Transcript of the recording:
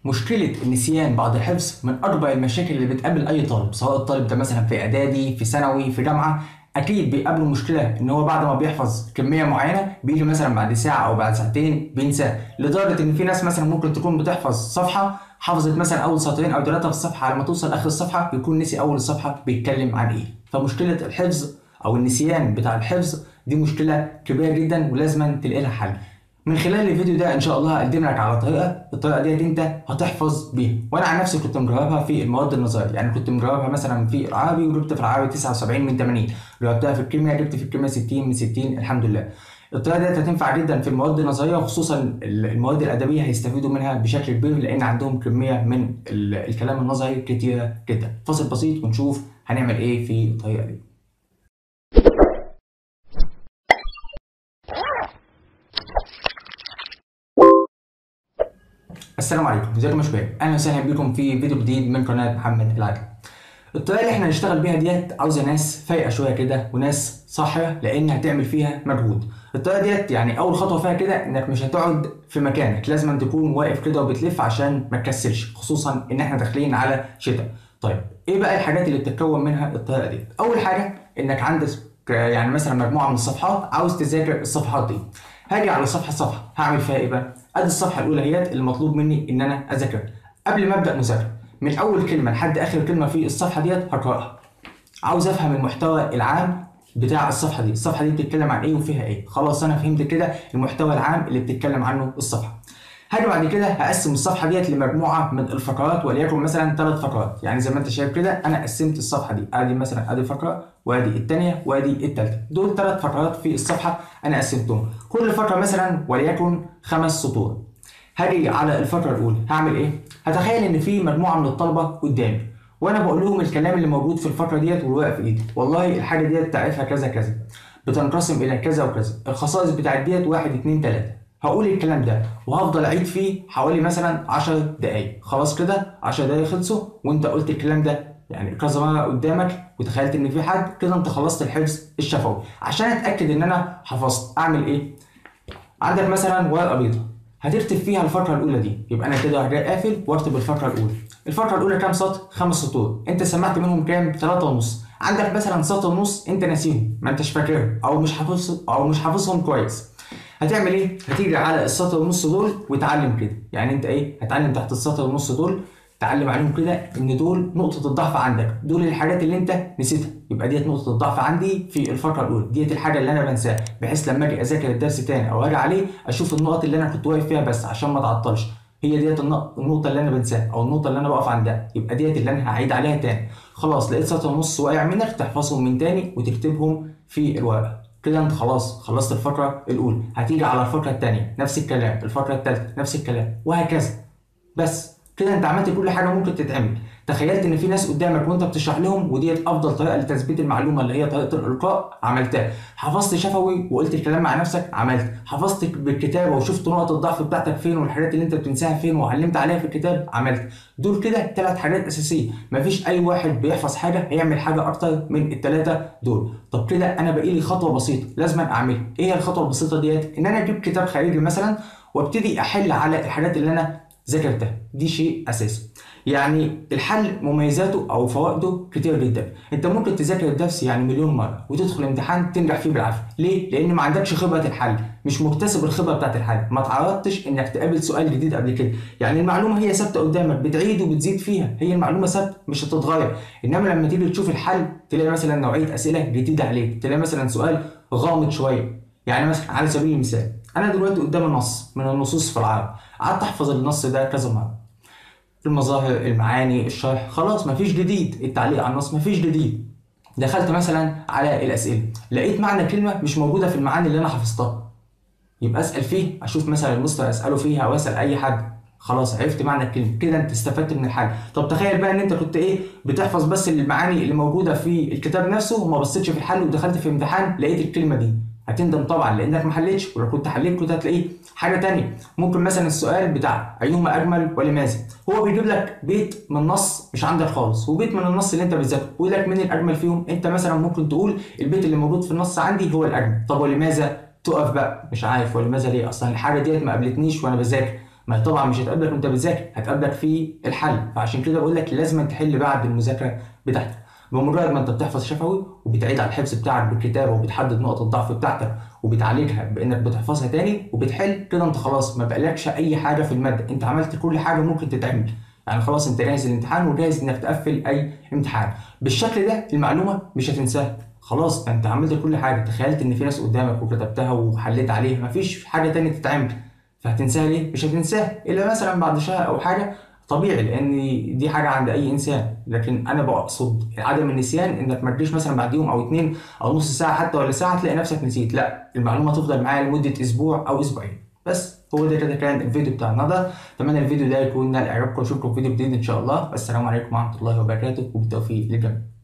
مشكلة النسيان بعد الحفظ من أكبر المشاكل اللي بتقابل أي طالب سواء الطالب ده مثلا في إعدادي في ثانوي في جامعة أكيد بيقابله مشكلة إن هو بعد ما بيحفظ كمية معينة بيجي مثلا بعد ساعة أو بعد ساعتين بينساه لدرجة إن في ناس مثلا ممكن تكون بتحفظ صفحة حفظت مثلا أول سطرين أو ثلاثة في الصفحة على ما توصل آخر الصفحة يكون نسي أول الصفحة بيتكلم عن إيه فمشكلة الحفظ أو النسيان بتاع الحفظ دي مشكلة كبيرة جدا ولازم تلاقي لها حل من خلال الفيديو ده ان شاء الله هقدم لك على طريقه الطريقه ديت انت هتحفظ بيها وانا عن نفسي كنت مجربها في المواد النظريه يعني كنت مجربها مثلا في العربي وجبت في العربي 79 من 80 جربتها في الكيمياء جبت في الكيمياء 60 من 60 الحمد لله الطريقه ديت هتنفع جدا في المواد النظريه وخصوصا المواد الادبيه هيستفيدوا منها بشكل كبير لان عندهم كميه من الكلام النظري كتيره جدا فاصل بسيط ونشوف هنعمل ايه في الطريقه دي السلام عليكم ازيكم يا شباب اهلا وسهلا بكم في فيديو جديد من قناه محمد العادل الطريقه اللي احنا هنشتغل بيها ديت عاوزه ناس فايقه شويه كده وناس صاحيه لان هتعمل فيها مجهود الطريقه ديت يعني اول خطوه فيها كده انك مش هتقعد في مكانك لازم تكون واقف كده وبتلف عشان ما تكسلش خصوصا ان احنا داخلين على شتاء طيب ايه بقى الحاجات اللي بتتكون منها الطريقه دي اول حاجه انك عندك يعني مثلا مجموعه من الصفحات عاوز تذاكر الصفحات دي هاجي على صفحه صفحه هعمل فيها ايه بقى ادي الصفحه الاولى هي المطلوب مني ان انا اذاكرها قبل ما ابدا مذاكره من اول كلمه لحد اخر كلمه في الصفحه ديت هقراها عاوز افهم المحتوى العام بتاع الصفحه دي الصفحه دي بتتكلم عن ايه وفيها ايه خلاص انا فهمت كده المحتوى العام اللي بتتكلم عنه الصفحه هاجي بعد كده هقسم الصفحه ديت لمجموعه من الفقرات وليكن مثلا ثلاث فقرات يعني زي ما انت شايف كده انا قسمت الصفحه دي ادي مثلا ادي فقره وادي الثانيه وادي الثالثه دول ثلاث فقرات في الصفحه انا قسمتهم كل فقره مثلا وليكن خمس سطور هاجي على الفقره الاولى هعمل ايه هتخيل ان في مجموعه من الطلبه قدامي وانا بقول لهم الكلام اللي موجود في الفقره ديت والورق في ايدي والله الحاجه ديت تعرفها كذا كذا بتنقسم الى كذا وكذا الخصائص بتاعت ديت واحد اتنين تلاته هقول الكلام ده وهفضل اعيد فيه حوالي مثلا 10 دقايق خلاص كده 10 دقايق خلصوا وانت قلت الكلام ده يعني كذا مره قدامك وتخيلت ان في حد كده انت خلصت الحفظ الشفوي عشان اتاكد ان انا حفظت اعمل ايه عندك مثلا ورقه بيضاء هتكتب فيها الفقره الاولى دي يبقى انا كده جاي قافل واكتب الفقره الاولى الفقره الاولى كام سطر خمس سطور انت سمعت منهم كام ثلاثة ونص عندك مثلا سطر ونص انت ناسيهم ما انتش فاكرهم او مش حافظ او مش حافظهم كويس هتعمل ايه؟ هتيجي على السطر ونص دول وتعلم كده، يعني انت ايه؟ هتعلم تحت السطر ونص دول تعلم عليهم كده ان دول نقطة الضعف عندك، دول الحاجات اللي انت نسيتها، يبقى ديت نقطة الضعف عندي في الفقرة الأولى، ديت الحاجة اللي أنا بنساها، بحيث لما أجي أذاكر الدرس تاني أو أجي عليه أشوف النقط اللي أنا كنت واقف فيها بس عشان ما أتعطلش، هي ديت النقطة اللي أنا بنساها أو النقطة اللي أنا بقف عندها، يبقى ديت اللي أنا هعيد عليها تاني، خلاص لقيت سطر ونص واقع منك تحفظهم من تاني وتكتبهم في الورقة. كده انت خلاص خلصت الفقره الاولى هتيجي على الفقره الثانيه نفس الكلام الفقره الثالثه نفس الكلام وهكذا بس كده انت عملت كل حاجه ممكن تتعمل تخيلت ان في ناس قدامك وانت بتشرح لهم وديت افضل طريقه لتثبيت المعلومه اللي هي طريقه الالقاء عملتها حفظت شفوي وقلت الكلام مع نفسك عملت حفظت بالكتابه وشفت نقط الضعف بتاعتك فين والحاجات اللي انت بتنساها فين وعلمت عليها في الكتاب عملت دول كده ثلاث حاجات اساسيه مفيش اي واحد بيحفظ حاجه هيعمل حاجه اكتر من الثلاثه دول طب كده انا باقي لي خطوه بسيطه لازم اعملها ايه هي الخطوه البسيطه ديت ان انا اجيب كتاب خارجي مثلا وابتدي احل على الحاجات اللي انا ذاكرتها دي شيء اساسي يعني الحل مميزاته او فوائده كتير جدا انت ممكن تذاكر الدرس يعني مليون مره وتدخل امتحان تنجح فيه بالعافيه ليه لان ما عندكش خبره الحل مش مكتسب الخبره بتاعت الحل ما تعرضتش انك تقابل سؤال جديد قبل كده يعني المعلومه هي ثابته قدامك بتعيد وبتزيد فيها هي المعلومه ثابته مش هتتغير انما لما تيجي تشوف الحل تلاقي مثلا نوعيه اسئله جديده عليك تلاقي مثلا سؤال غامض شويه يعني مثلا على سبيل المثال انا دلوقتي قدامي نص من النصوص في العرب قعدت احفظ النص ده كذا مره المظاهر المعاني الشرح خلاص مفيش جديد التعليق على النص مفيش جديد دخلت مثلا على الاسئله لقيت معنى كلمه مش موجوده في المعاني اللي انا حفظتها يبقى اسال فيه اشوف مثلا المستر اساله فيها او اسال اي حد خلاص عرفت معنى الكلمه كده انت استفدت من الحاجه طب تخيل بقى ان انت كنت ايه بتحفظ بس المعاني اللي موجوده في الكتاب نفسه وما بصيتش في الحل ودخلت في امتحان لقيت الكلمه دي هتندم طبعا لانك ما حلتش ولو كنت حليت كنت هتلاقيه حاجه تانية ممكن مثلا السؤال بتاع ايهما اجمل ولماذا هو بيجيب لك بيت من نص مش عندك خالص وبيت من النص اللي انت بتذاكره ويقول لك مين الاجمل فيهم انت مثلا ممكن تقول البيت اللي موجود في النص عندي هو الاجمل طب ولماذا تقف بقى مش عارف ولماذا ليه اصلا الحاجه ديت ما قابلتنيش وانا بذاكر ما هي طبعا مش هتقابلك وانت بتذاكر هتقابلك في الحل فعشان كده بقول لك لازم تحل بعد المذاكره بتاعتك بمجرد ما انت بتحفظ شفوي وبتعيد على الحفظ بتاعك بالكتابه وبتحدد نقط الضعف بتاعتك وبتعالجها بانك بتحفظها تاني وبتحل كده انت خلاص ما بقالكش اي حاجه في الماده انت عملت كل حاجه ممكن تتعمل يعني خلاص انت جاهز للامتحان وجاهز انك تقفل اي امتحان بالشكل ده المعلومه مش هتنساها خلاص انت عملت كل حاجه تخيلت ان في ناس قدامك وكتبتها وحليت عليها مفيش حاجه تانية تتعمل فهتنساها ليه مش هتنساها الا مثلا بعد شهر او حاجه طبيعي لان دي حاجه عند اي انسان لكن انا بقصد عدم النسيان انك ما تجيش مثلا بعد يوم او اتنين او نص ساعه حتى ولا ساعه تلاقي نفسك نسيت لا المعلومه تفضل معايا لمده اسبوع او اسبوعين بس هو ده كده كان الفيديو بتاع النهارده اتمنى الفيديو ده يكون نال اعجابكم اشوفكم في فيديو جديد ان شاء الله والسلام عليكم ورحمه الله وبركاته وبالتوفيق للجميع